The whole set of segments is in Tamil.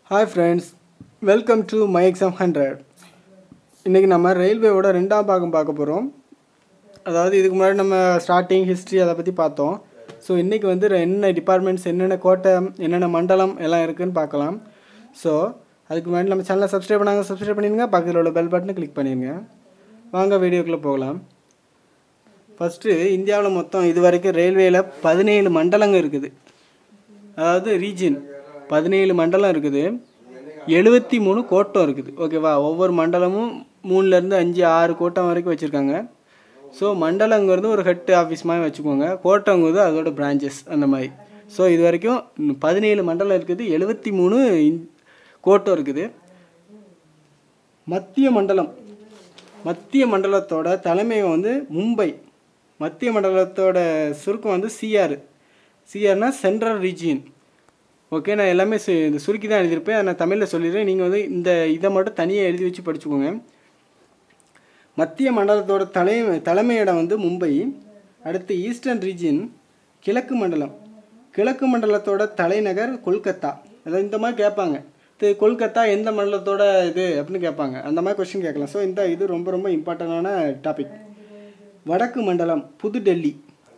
hi friends welcome to my exam hundred இன்றைக்கி நம்ம ரயில்வேவோட ரெண்டாம் பாகம் பார்க்க போகிறோம் அதாவது இதுக்கு முன்னாடி நம்ம ஸ்டார்டிங் ஹிஸ்ட்ரி அதை பற்றி பார்த்தோம் ஸோ இன்றைக்கி வந்து என்னென்ன டிபார்ட்மெண்ட்ஸ் என்னென்ன கோட்டை என்னென்ன மண்டலம் எல்லாம் இருக்குதுன்னு பார்க்கலாம் ஸோ அதுக்கு முன்னாடி நம்ம சேனலை சப்ஸ்கிரைப் பண்ணாங்க சப்ஸ்கிரைப் பண்ணிடுங்க பக்கத்தில் உள்ள பெல் பட்டனை கிளிக் பண்ணிடுங்க வாங்க வீடியோக்குள்ளே போகலாம் ஃபஸ்ட்டு இந்தியாவில் மொத்தம் இது வரைக்கும் ரயில்வேயில் பதினேழு மண்டலங்கள் இருக்குது அதாவது ரீஜன் பதினேழு மண்டலம் இருக்குது எழுபத்தி மூணு கோட்டம் இருக்குது ஓகேவா ஒவ்வொரு மண்டலமும் மூணுலேருந்து அஞ்சு ஆறு கோட்டம் வரைக்கும் வச்சுருக்காங்க ஸோ மண்டலங்கிறது ஒரு ஹெட் ஆஃபீஸ் மாதிரி வச்சுக்கோங்க கோட்டங்கிறது அதோட பிரான்ச்சஸ் அந்த மாதிரி ஸோ இது வரைக்கும் பதினேழு மண்டலம் இருக்குது எழுபத்தி மூணு கோட்டம் இருக்குது மத்திய மண்டலம் மத்திய மண்டலத்தோட தலைமை வந்து மும்பை மத்திய மண்டலத்தோட சுருக்கம் வந்து சிஆர் சிஆர்னா சென்ட்ரல் ரீஜியன் ஓகே நான் எல்லாமே சு இந்த சுருக்கி தான் எழுதியிருப்பேன் அதை நான் தமிழில் சொல்லிடுறேன் நீங்கள் வந்து இந்த இதை மட்டும் தனியாக எழுதி வச்சு படிச்சுக்கோங்க மத்திய மண்டலத்தோட தலை தலைமையிடம் வந்து மும்பை அடுத்து ஈஸ்டர்ன் ரீஜியன் கிழக்கு மண்டலம் கிழக்கு மண்டலத்தோட தலைநகர் கொல்கத்தா அதாவது இந்த மாதிரி கேட்பாங்க இது கொல்கத்தா எந்த மண்டலத்தோட இது அப்படின்னு கேட்பாங்க அந்த மாதிரி கொஸ்டின் கேட்கலாம் ஸோ இந்த இது ரொம்ப ரொம்ப இம்பார்ட்டண்டான டாபிக் வடக்கு மண்டலம் புதுடெல்லி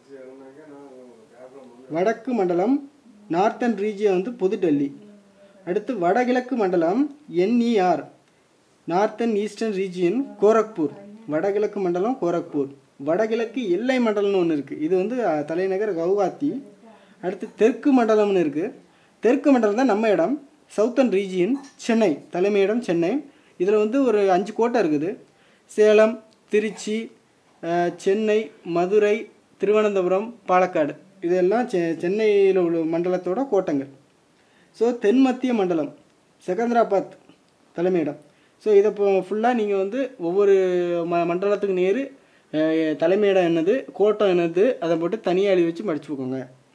வடக்கு மண்டலம் நார்த்தன் ரீஜியன் வந்து புதுடெல்லி அடுத்து வடகிழக்கு மண்டலம் என்இஆர் நார்த்தன் ஈஸ்டர்ன் ரீஜியன் கோரக்பூர் வடகிழக்கு மண்டலம் கோரக்பூர் வடகிழக்கு எல்லை மண்டலம்னு ஒன்று இருக்குது இது வந்து அஹ், தலைநகர் கவுகாத்தி அடுத்து தெற்கு மண்டலம்னு இருக்குது தெற்கு மண்டலம் தான் நம்ம இடம் சவுத்தன் ரீஜியன் சென்னை தலைமையிடம் சென்னை இதில் வந்து ஒரு அஞ்சு கோட்டை இருக்குது சேலம் திருச்சி அஹ், சென்னை மதுரை திருவனந்தபுரம் பாலக்காடு இதெல்லாம் செ சென்னையில் உள்ள மண்டலத்தோட கோட்டங்கள் ஸோ தென் மத்திய மண்டலம் செகந்திராபாத் தலைமையிடம் ஸோ இதை இப்போ ஃபுல்லாக நீங்கள் வந்து ஒவ்வொரு ம மண்டலத்துக்கு நேர் தலைமையிடம் என்னது கோட்டம் என்னது அதை போட்டு தனியாக எழுதி வச்சு படிச்சுக்கோங்க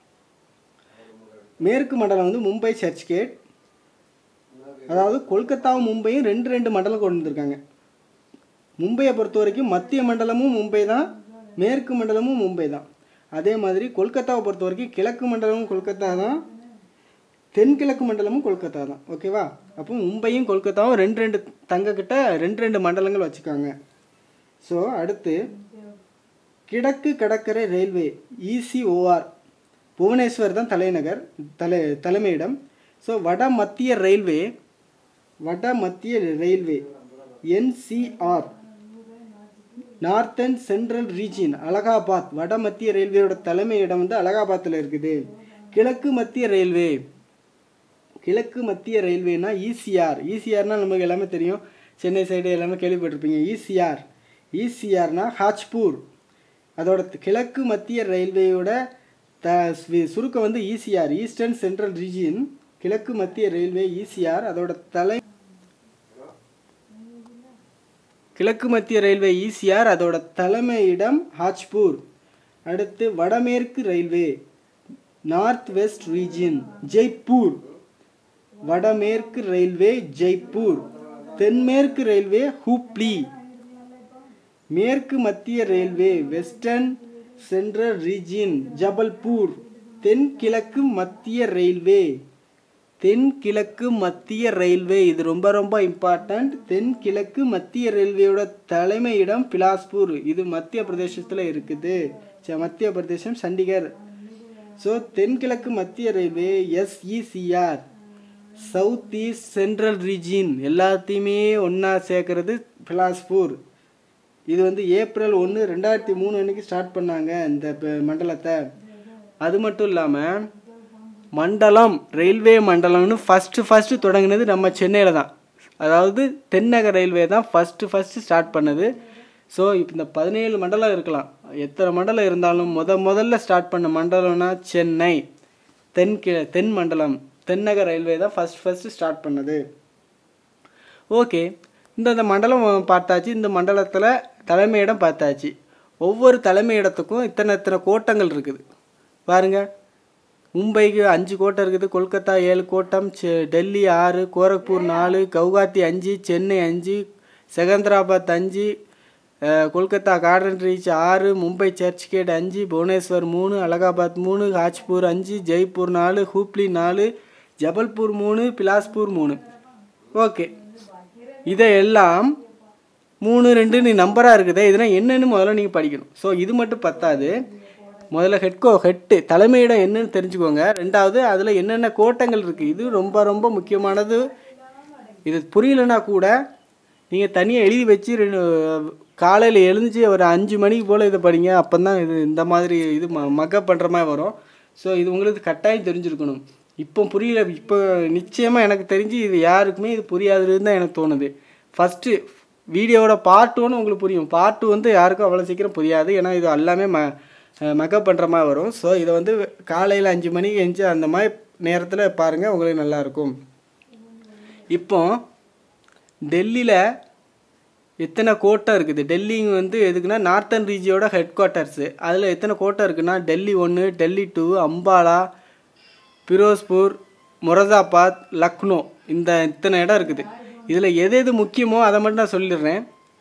மேற்கு மண்டலம் வந்து மும்பை சர்ச் கேட் அதாவது கொல்கத்தாவும் மும்பையும் ரெண்டு ரெண்டு மண்டலம் கொண்டு வந்திருக்காங்க மும்பையை பொறுத்த வரைக்கும் மத்திய மண்டலமும் மும்பை தான் மேற்கு மண்டலமும் மும்பை தான் அதே மாதிரி கொல்கத்தாவை பொறுத்த வரைக்கும் கிழக்கு மண்டலமும் கொல்கத்தா தான் தென்கிழக்கு மண்டலமும் கொல்கத்தா தான் ஓகேவா அப்போ மும்பையும் கொல்கத்தாவும் ரெண்டு ரெண்டு தங்கக்கிட்ட ரெண்டு ரெண்டு மண்டலங்கள் வச்சுக்காங்க ஸோ அடுத்து கிழக்கு கடற்கரை ரயில்வே இசிஓஆர் புவனேஸ்வர் தான் தலைநகர் தலை தலைமையிடம் ஸோ வட மத்திய ரயில்வே வட மத்திய railway NCR northern central region Allahabad வட மத்திய ரயில்வேயோட தலைமையிடம் வந்து அலகாபாத்தில் இருக்குது கிழக்கு மத்திய ரயில்வே கிழக்கு மத்திய ரயில்வேனா இசிஆர் இசிஆர்னால் நமக்கு எல்லாமே தெரியும் சென்னை சைடு எல்லாமே கேள்விப்பட்டிருப்பீங்க இசிஆர் இசிஆர்னா ஹாஜ்பூர் அதோட த- கிழக்கு மத்திய ரயில்வேயோட த ஸ்வி- சுருக்கம் வந்து இசிஆர் ஈஸ்டர்ன் சென்ட்ரல் ரீஜியன் கிழக்கு மத்திய ரயில்வே இசிஆர் அதோட தலை கிழக்கு மத்திய ரயில்வே இசிஆர் அதோட தலைமையிடம் ஹாஜ்பூர் அடுத்து வடமேற்கு railway north west region Jaipur வடமேற்கு ரயில்வே ஜெய்ப்பூர் தென்மேற்கு ரயில்வே ஹூப்ளி மேற்கு மத்திய railway western central region Jabalpur தென்கிழக்கு மத்திய ரயில்வே தென்கிழக்கு மத்திய ரயில்வே இது ரொம்ப ரொம்ப இம்பார்ட்டண்ட் தென்கிழக்கு மத்திய ரயில்வேயோட தலைமையிடம் பிலாஸ்பூர் இது மத்திய பிரதேசத்தில் இருக்குது ச- மத்திய பிரதேசம் சண்டிகர் ஸோ தென்கிழக்கு மத்திய railway SECR south east central region எல்லாத்தையுமே ஒன்றா சேர்க்கறது பிலாஸ்பூர் இது வந்து ஏப்ரல் ஒன்று ரெண்டாயிரத்தி மூணு அன்னைக்கு ஸ்டார்ட் பண்ணாங்க இந்த ப- மண்டலத்தை அது மட்டும் இல்லாமல் மண்டலம் ரயில்வே மண்டலம்னு ஃபஸ்ட்டு ஃபஸ்ட்டு தொடங்கினது நம்ம சென்னையில் தான் அதாவது தென்னக ரயில்வே தான் ஃபஸ்ட்டு ஃபஸ்ட்டு ஸ்டார்ட் பண்ணது ஸோ இப்போ இந்த பதினேழு மண்டலம் இருக்கலாம் எத்தனை மண்டலம் இருந்தாலும் முத முதல்ல ஸ்டார்ட் பண்ண மண்டலம்னா சென்னை தென்கி தென் மண்டலம் தென்னக ரயில்வே தான் ஃபஸ்ட் ஃபஸ்ட்டு ஸ்டார்ட் பண்ணது ஓகே இந்த இந்த மண்டலம் பார்த்தாச்சு இந்த மண்டலத்தில் தலைமையிடம் பார்த்தாச்சு ஒவ்வொரு தலைமையிடத்துக்கும் இத்தனை இத்தனை கோட்டங்கள் இருக்குது பாருங்க மும்பைக்கு அஞ்சு கோட்டை இருக்குது கொல்கத்தா ஏழு கோட்டம் செ- டெல்லி ஆறு கோரக்பூர் நாலு கவுகாத்தி அஞ்சு சென்னை அஞ்சு செகந்திராபாத் அஞ்சு அஹ், கொல்கத்தா கார்டன் ரீச் ஆறு மும்பை சர்ச் கேட் அஞ்சு புவனேஸ்வர் மூணு அலகாபாத் மூணு ஹாஜ்பூர் அஞ்சு ஜெய்ப்பூர் நாலு ஹூப்ளி நாலு ஜபல்பூர் மூணு பிலாஸ்பூர் மூணு ஓகே இதையெல்லாம் மூணு ரெண்டு நீ நம்பராக இருக்குதே இதெல்லாம் என்னன்னு முதல்ல நீங்கள் படிக்கணும் ஸோ இது மட்டும் பத்தாது முதல்ல ஹெட்கோ ஹெட்டு தலைமையிடம் என்னன்னு தெரிஞ்சுக்கோங்க ரெண்டாவது அதில் என்னென்ன கோட்டங்கள் இருக்குது இது ரொம்ப ரொம்ப முக்கியமானது இது புரியலனா கூட நீங்கள் தனியாக எழுதி வச்சு ரெண்டு காலையில் எழுந்துச்சு ஒரு அஞ்சு மணிக்கு போல் இதை படிங்க அப்போ தான் இது இந்த மாதிரி இது ம மக்கப் பண்ணுற மாதிரி வரும் ஸோ இது உங்களுக்கு கட்டாயம் தெரிஞ்சிருக்கணும் இப்போ புரியல இப்போ நிச்சயமாக எனக்கு தெரிஞ்சு இது யாருக்குமே இது புரியாதுன்னு தான் எனக்கு தோணுது ஃபஸ்ட்டு வீடியோவோட பார்ட் ஒன்று உங்களுக்கு புரியும் பார்ட் டூ வந்து யாருக்கும் அவ்வளோ சீக்கிரம் புரியாது ஏன்னா இது எல்லாமே ம மக்கப் பண்ணுற மாதிரி வரும் ஸோ இதை வந்து காலையில் அஞ்சு மணிக்கு எழுந்துச்சு அந்த மாதிரி நேரத்தில் பாருங்கள் உங்களுக்கு நல்லாயிருக்கும் இப்போ டெல்லியில் எத்தனை கோட்டை இருக்குது டெல்லி வந்து எதுக்குன்னா நார்த்தன் ரீஜியோட ஹெட் குவார்ட்டர்ஸு அதில் எத்தனை கோட்டை இருக்குன்னா டெல்லி ஒன்று டெல்லி டூ அம்பாலா பிரோஸ்பூர் மொரதாபாத் லக்னோ இந்த இத்தனை இடம் இருக்குது இதில் எது எது முக்கியமோ அதை மட்டும் நான் சொல்லிடுறேன்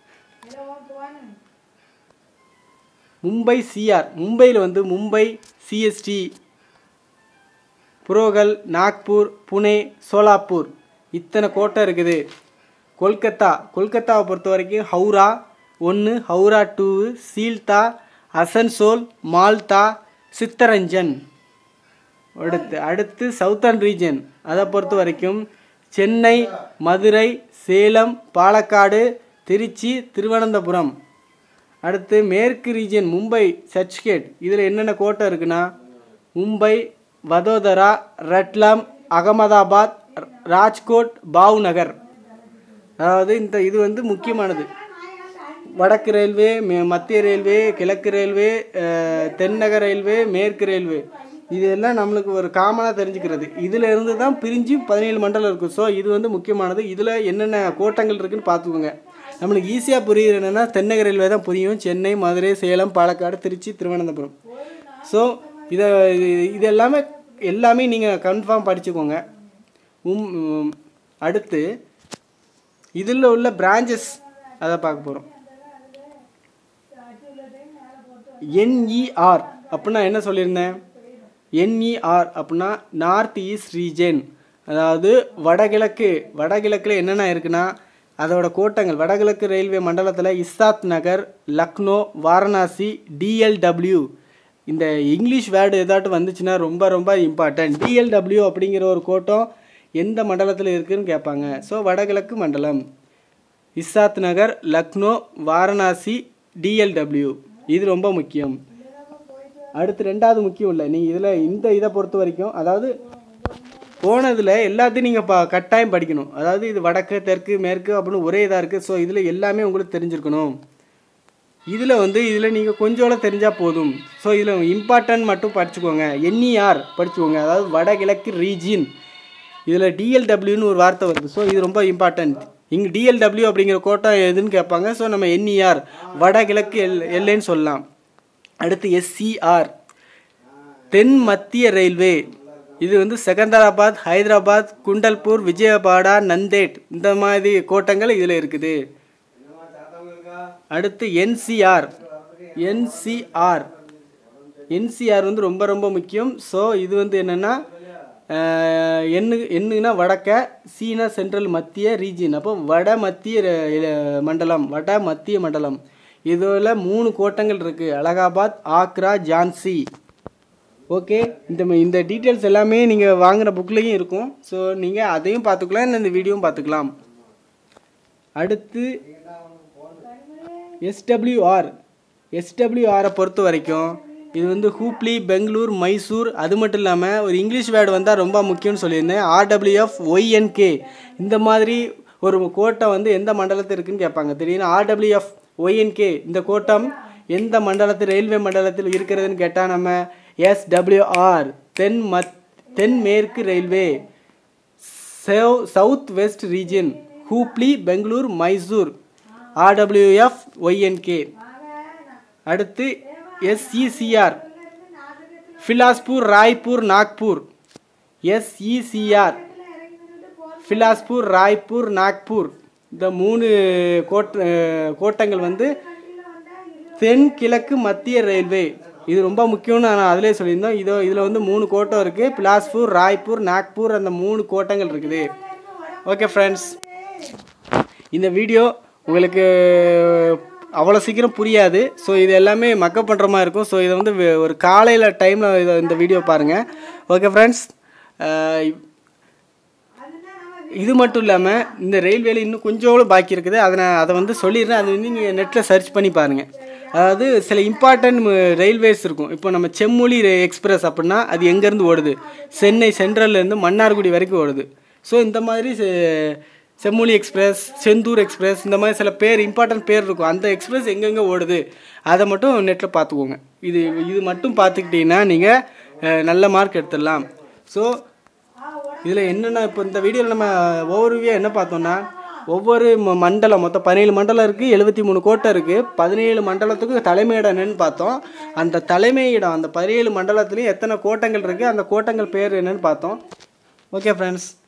மும்பை சிஆர் மும்பையில் வந்து மும்பை சிஎஸ்டி புரோகல் நாக்பூர் புனே சோலாப்பூர் இத்தனை கோட்டை இருக்குது கொல்கத்தா கொல்கத்தாவை பொறுத்த வரைக்கும் ஹவுரா ஒன்று ஹவுரா டூ சீல்தா அசன்சோல் மால்தா சித்தரஞ்சன் அடுத்து அடுத்து சவுத்தர்ன் ரீஜன் அதை பொறுத்த வரைக்கும் சென்னை மதுரை சேலம் பாலக்காடு திருச்சி திருவனந்தபுரம் அடுத்து மேற்கு ரீஜன் மும்பை சர்ச்கேட் இதில் என்னென்ன கோட்டை இருக்குன்னா மும்பை வதோதரா ரட்லாம் அகமதாபாத் ராஜ்கோட் பாவ்நகர் அதாவது இந்த இது வந்து முக்கியமானது வடக்கு ரயில்வே மே- மத்திய ரயில்வே கிழக்கு ரயில்வே அஹ், தென்னக ரயில்வே மேற்கு ரயில்வே இதெல்லாம் நம்மளுக்கு ஒரு காமனாக தெரிஞ்சுக்கிறது இதில் இருந்து தான் பிரிஞ்சு பதினேழு மண்டலம் இருக்கும் ஸோ இது வந்து முக்கியமானது இதில் என்னென்ன கோட்டங்கள் இருக்குன்னு பார்த்துக்கோங்க நம்மளுக்கு ஈஸியாக புரியுது என்னென்னா தென்னக ரயில்வே தான் புரியும் சென்னை மதுரை சேலம் பாலக்காடு திருச்சி திருவனந்தபுரம் ஸோ இதை இது- இது எல்லாமே எல்லாமே நீங்கள் கன்ஃபார்ம் படிச்சுக்கோங்க உம் உம், அடுத்து இதில் உள்ள பிரான்ச்சஸ் அதை பார்க்க போகிறோம் என்இஆர் அப்படின்னா என்ன சொல்லியிருந்தேன் என்இஆர் அப்படின்னா நார்த் ஈஸ்ட் ரீஜன் அதாவது வடகிழக்கு வடகிழக்கில் என்னென்ன இருக்குன்னா அதோட கோட்டங்கள் வடகிழக்கு ரயில்வே மண்டலத்தில் இஸ்ஸாத் நகர் லக்னோ வாரணாசி டிஎல்டபிள்யூ இந்த இங்கிலீஷ் வேர்டு ஏதாட்டும் வந்துச்சுன்னா ரொம்ப ரொம்ப இம்பார்ட்டன்ட் டிஎல்டபிள்யூ அப்படிங்கிற ஒரு கோட்டம் எந்த மண்டலத்தில் இருக்குன்னு கேட்பாங்க ஸோ வடகிழக்கு மண்டலம் இஸ்ஸாத் நகர் லக்னோ வாரணாசி டிஎல்டபிள்யூ இது ரொம்ப முக்கியம் அடுத்து ரெண்டாவது முக்கியம் இல்லை நீங்கள் இதில் இந்த இதை பொறுத்த வரைக்கும் அதாவது போனதில் எல்லாத்தையும் நீங்கள் பா கட்டாயம் படிக்கணும் அதாவது இது வடக்கு தெற்கு மேற்கு அப்படின்னு ஒரே இதாக இருக்குது ஸோ இதில் எல்லாமே உங்களுக்கு தெரிஞ்சிருக்கணும் இதில் வந்து இதில் நீங்கள் கொஞ்சோட தெரிஞ்சால் போதும் ஸோ இதில் இம்பார்ட்டன்ட் மட்டும் படிச்சுக்கோங்க என்இஆர் படிச்சுக்கோங்க அதாவது வடகிழக்கு ரீஜியன் இதில் டிஎல்டபிள்யூன்னு ஒரு வார்த்தை வருது ஸோ இது ரொம்ப இம்பார்ட்டன்ட் இங்கே டிஎல்டபிள்யூ அப்படிங்கிற கோட்டம் எதுன்னு கேட்பாங்க ஸோ நம்ம என்இஆர் வடகிழக்கு எல் எல்லைன்னு சொல்லலாம் அடுத்து எஸ்சிஆர் தென் மத்திய ரயில்வே இது வந்து செகந்தராபாத் ஹைதராபாத் குண்டல்பூர் விஜயவாடா நந்தேட் இந்த மாதிரி கோட்டங்கள் இதில் இருக்குது அடுத்து என்சிஆர் என்சிஆர் என்சிஆர் வந்து ரொம்ப ரொம்ப முக்கியம் ஸோ இது வந்து என்னென்னா எண்ணு எண்ணுனா வடக்க சீனா சென்ட்ரல் மத்திய ரீஜியன் அப்போ வட மத்திய ர- இல- மண்டலம் வட மத்திய மண்டலம் இதில் மூணு கோட்டங்கள் இருக்குது அலகாபாத் ஆக்ரா ஜான்சி ஓகே இந்த ம- இந்த டீட்டெயில்ஸ் எல்லாமே நீங்கள் வாங்குகிற புக்லேயும் இருக்கும் ஸோ நீங்கள் அதையும் பார்த்துக்கலாம் இல்லை இந்த வீடியோவும் பார்த்துக்கலாம் அடுத்து எஸ்டபிள்யூஆர் எஸ்டபிள்யூஆரை பொறுத்த வரைக்கும் இது வந்து ஹூப்ளி பெங்களூர் மைசூர் அது மட்டும் இல்லாமல் ஒரு இங்கிலீஷ் வேர்டு வந்தால் ரொம்ப முக்கியம்னு சொல்லியிருந்தேன் ஆர்டபிள்யூஎஃப் ஒய்என்கே இந்த மாதிரி ஒரு கோட்டை வந்து எந்த மண்டலத்தில் இருக்குன்னு கேட்பாங்க திடீர்னு ஆர்டபிள்யூஎஃப் ஒய்என்கே இந்த கோட்டம் எந்த மண்டலத்தில் ரயில்வே மண்டலத்தில் இருக்கிறதுன்னு கேட்டால் நம்ம எஸ்டபிள்யூஆர் தென் மத் தென் மேற்கு railway south south west region Hubli Bangalore Mysore RWF YNK அடுத்து எஸ்இசிஆர் ஃபிலாஸ்பூர் ராய்ப்பூர் நாக்பூர் எஸ்இசிஆர் ஃபிலாஸ்பூர் ராய்ப்பூர் நாக்பூர் இந்த மூணு கோட் அஹ் கோட்டங்கள் வந்து தென்கிழக்கு மத்திய ரயில்வே இது ரொம்ப முக்கியம்னு நான் அதிலே சொல்லியிருந்தோம் இதோ இதில் வந்து மூணு கோட்டம் இருக்குது பிலாஸ்பூர் ராய்ப்பூர் நாக்பூர் அந்த மூணு கோட்டங்கள் இருக்குது ஓகே ஃப்ரெண்ட்ஸ் இந்த வீடியோ உங்களுக்கு அவ்வளோ சீக்கிரம் புரியாது ஸோ இது எல்லாமே மக்கப் பண்ணுற மாதிரி இருக்கும் ஸோ இதை வந்து வே- ஒரு காலையில் டைமில் இதை இந்த வீடியோ பாருங்கள் ஓகே ஃப்ரெண்ட்ஸ் இது மட்டும் இல்லாமல் இந்த ரயில்வேல இன்னும் கொஞ்சோடு பாக்கி இருக்குது அதை நான் அதை வந்து சொல்லிடுறேன் அது வந்து நீங்கள் நெட்டில் சர்ச் பண்ணி பாருங்கள் அதாவது சில இம்பார்ட்டன்ட் ரயில்வேஸ் இருக்கும் இப்போ நம்ம செம்மொழி எக்ஸ்பிரஸ் அப்படின்னா அது எங்கேருந்து ஓடுது சென்னை சென்ட்ரல்லேருந்து மன்னார்குடி வரைக்கும் ஓடுது ஸோ இந்த மாதிரி செ- செம்மொழி எக்ஸ்பிரஸ் செந்தூர் எக்ஸ்பிரஸ் இந்த மாதிரி சில பேர் இம்பார்ட்டன்ட் பேர் இருக்கும் அந்த எக்ஸ்பிரஸ் எங்கெங்கே ஓடுது அதை மட்டும் நெட்டில் பார்த்துக்கோங்க இது இது மட்டும் பார்த்துக்கிட்டிங்கன்னா நீங்கள் நல்ல மார்க் எடுத்துடலாம் ஸோ இதில் என்னென்ன இப்போ இந்த வீடியோவில் நம்ம ஓவர்வியூ என்ன பார்த்தோம்னா ஒவ்வொரு ம- மண்டலம் மொத்தம் பதினேழு மண்டலம் இருக்குது எழுபத்தி மூணு கோட்டை இருக்குது பதினேழு மண்டலத்துக்கு தலைமையிடம் என்னன்னு பார்த்தோம் அந்த தலைமையிடம் அந்த பதினேழு மண்டலத்துலேயும் எத்தனை கோட்டங்கள் இருக்குது அந்த கோட்டங்கள் பேர் என்னன்னு பார்த்தோம் ஓகே ஃப்ரெண்ட்ஸ்